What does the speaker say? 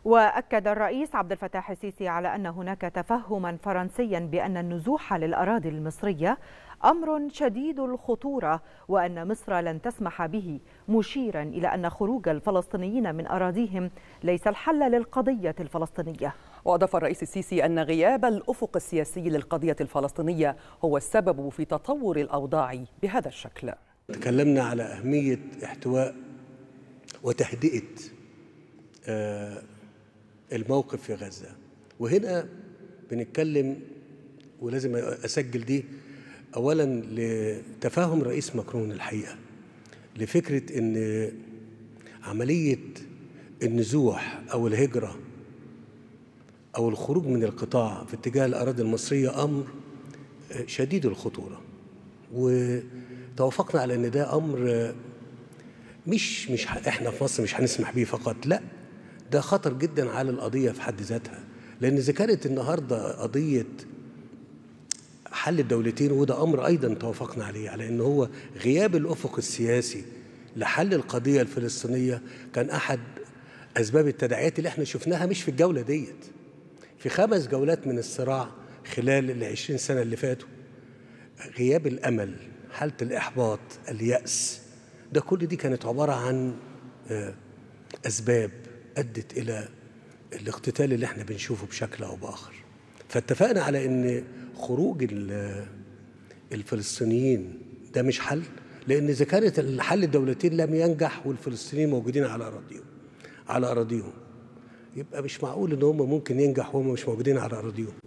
واكد الرئيس عبد الفتاح السيسي على ان هناك تفهما فرنسيا بان النزوح للاراضي المصريه امر شديد الخطوره وان مصر لن تسمح به مشيرا الى ان خروج الفلسطينيين من اراضيهم ليس الحل للقضيه الفلسطينيه واضاف الرئيس السيسي ان غياب الافق السياسي للقضيه الفلسطينيه هو السبب في تطور الاوضاع بهذا الشكل تكلمنا على اهميه احتواء وتهدئه آه الموقف في غزة وهنا بنتكلم ولازم أسجل دي أولا لتفاهم رئيس ماكرون الحقيقة لفكرة أن عملية النزوح أو الهجرة أو الخروج من القطاع في اتجاه الأراضي المصرية أمر شديد الخطورة وتوافقنا على أن ده أمر مش مش احنا في مصر مش هنسمح بيه فقط لا ده خطر جدا على القضية في حد ذاتها لأن إذا كانت النهاردة قضية حل الدولتين وده أمر أيضا توافقنا عليه على أن هو غياب الأفق السياسي لحل القضية الفلسطينية كان أحد أسباب التداعيات اللي احنا شفناها مش في الجولة ديت في خمس جولات من الصراع خلال العشرين سنة اللي فاتوا غياب الأمل حالة الإحباط اليأس ده كل دي كانت عبارة عن أسباب أدت إلى الاقتتال اللي احنا بنشوفه بشكل أو بآخر فاتفقنا على أن خروج الفلسطينيين ده مش حل لأن إذا كانت الحل الدولتين لم ينجح والفلسطينيين موجودين على أراضيهم على أراضيهم يبقى مش معقول إن هم ممكن ينجح وهم مش موجودين على أراضيهم